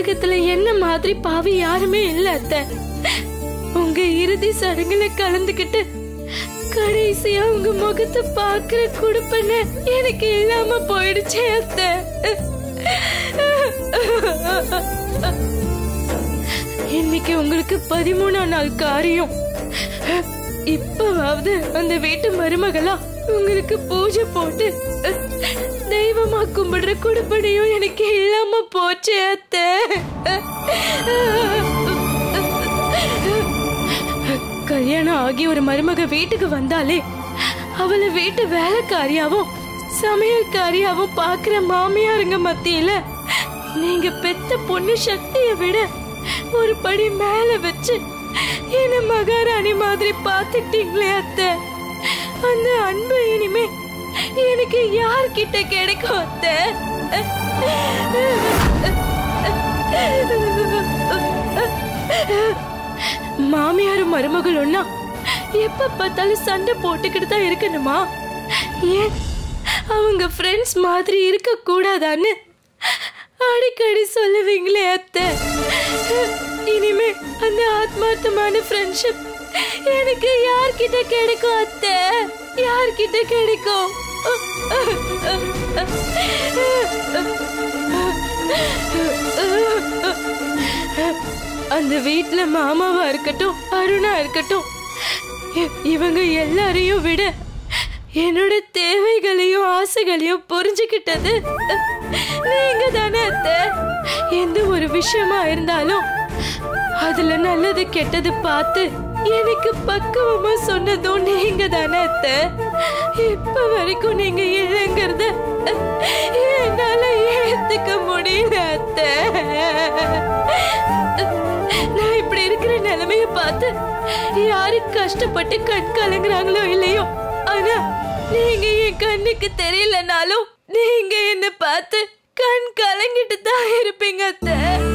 உலகத்துல என்ன மாதிரி பாவி யாருமே இல்ல அத்தை உங்க இறுதி சடங்குல கலந்துக்கிட்டு கடைசியா உங்க முகத்தை பாக்குற குடுப்பன எனக்கு இல்லாம போயிடுச்சே அத்தை இன்னைக்கு உங்களுக்கு பதிமூணாம் நாள் காரியம் இப்பவாவது அந்த வீட்டு மருமகளா உங்களுக்கு பூஜை போட்டு தெய்வமா கும்பிடுற குடுப்பனையும் எனக்கு இல்லாம போச்சே அத்தை கல்யாணம் ஆகி ஒரு மருமக வீட்டுக்கு வந்தாலே அவளை வீட்டு வேலைக்காரியாவும் சமையல்காரியாவும் பாக்குற மாமியாருங்க மத்தியில நீங்க பெத்த பொண்ணு சக்தியை விட ஒரு படி மேல வச்சு என்ன மகாராணி மாதிரி பாத்துட்டீங்களே அத்தை அந்த அன்பு இனிமே எனக்கு யார்கிட்ட கிடைக்கும் அத்தை மாமியாரும் மருமகள் ஒன்னா எப்ப பார்த்தாலும் சண்டை போட்டுக்கிட்டு தான் இருக்கணுமா ஏன் அவங்க ஃப்ரெண்ட்ஸ் மாதிரி இருக்க கூடாதான்னு அடிக்கடி சொல்லுவீங்களே அத்தை இனிமே அந்த ஆத்மார்த்தமான ஃப்ரெண்ட்ஷிப் எனக்கு யார்கிட்ட கிடைக்கும் அத்தை யார்கிட்ட கிடைக்கும் அந்த வீட்ல மாமாவா இருக்கட்டும் அருணா இருக்கட்டும் இ- இவங்க எல்லாரையும் விட என்னோட தேவைகளையும் ஆசைகளையும் புரிஞ்சுக்கிட்டது நீங்க தானே அத்தை எந்த ஒரு விஷயமா இருந்தாலும் அதுல நல்லது கெட்டது பார்த்து எனக்கு பக்குவமா சொன்னதும் நீங்க தானே அத்தை இப்ப வரைக்கும் நீங்க இல்லைங்கிறத என்னால ஏத்துக்க முடியல அத்தை நான் இப்படி இருக்கிற நிலைமைய பார்த்து யாரு கஷ்டப்பட்டு கண் கலங்குறாங்களோ இல்லையோ ஆனா நீங்க என் கண்ணுக்கு தெரியலனாலும் நீங்க என்ன பார்த்து கண் கலங்கிட்டு தான் இருப்பீங்க அத்தை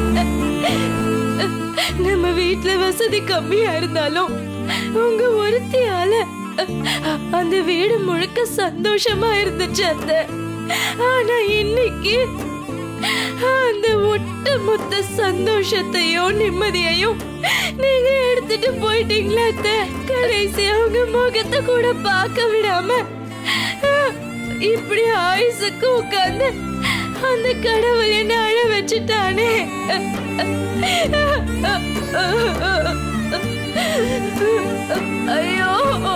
நம்ம வீட்ல வசதி கம்மியா இருந்தாலும் உங்க ஒருத்தியால அந்த வீடு முழுக்க சந்தோஷமா இருந்துச்சு அத்தை ஆனா இன்னைக்கு அந்த ஒட்டு மொத்த சந்தோஷத்தையும் நிம்மதியையும் நீங்க எடுத்துட்டு போயிட்டீங்களா அத்தை கடைசி அவங்க முகத்தை கூட பார்க்க விடாம இப்படி ஆயுசுக்கு உட்கார்ந்து அந்த கடவுள் என்ன அழ வச்சுட்டானே ஐயோ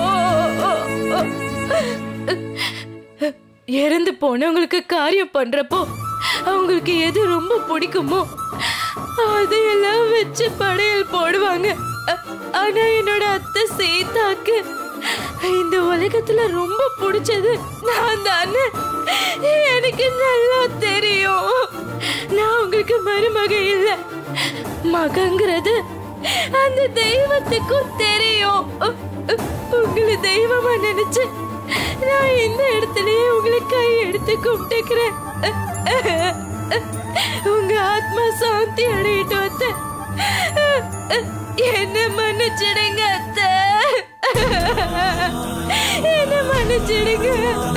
இறந்து போனவங்களுக்கு காரியம் பண்றப்போ அவங்களுக்கு எது ரொம்ப பிடிக்குமோ அதையெல்லாம் வச்சு படையல் போடுவாங்க அ- ஆனா என்னோட அத்தை சீதாக்கு இந்த உலகத்துல ரொம்ப பிடிச்சது நான் தானே எனக்கு நல்லா தெரியும் நான் உங்களுக்கு மருமக இல்ல மகங்கிறது அந்த தெய்வத்துக்கும் தெரியும் உங்களை தெய்வமா நினைச்சு நான் இந்த இடத்துலயே உங்களை கை எடுத்து கும்பிட்டுக்கிறேன் உங்க ஆத்மா சாந்தி அடையிட்டு அத்தை என்ன மன்னிச்சிடுங்க அத்தை என்ன மன்னிச்சிடுங்க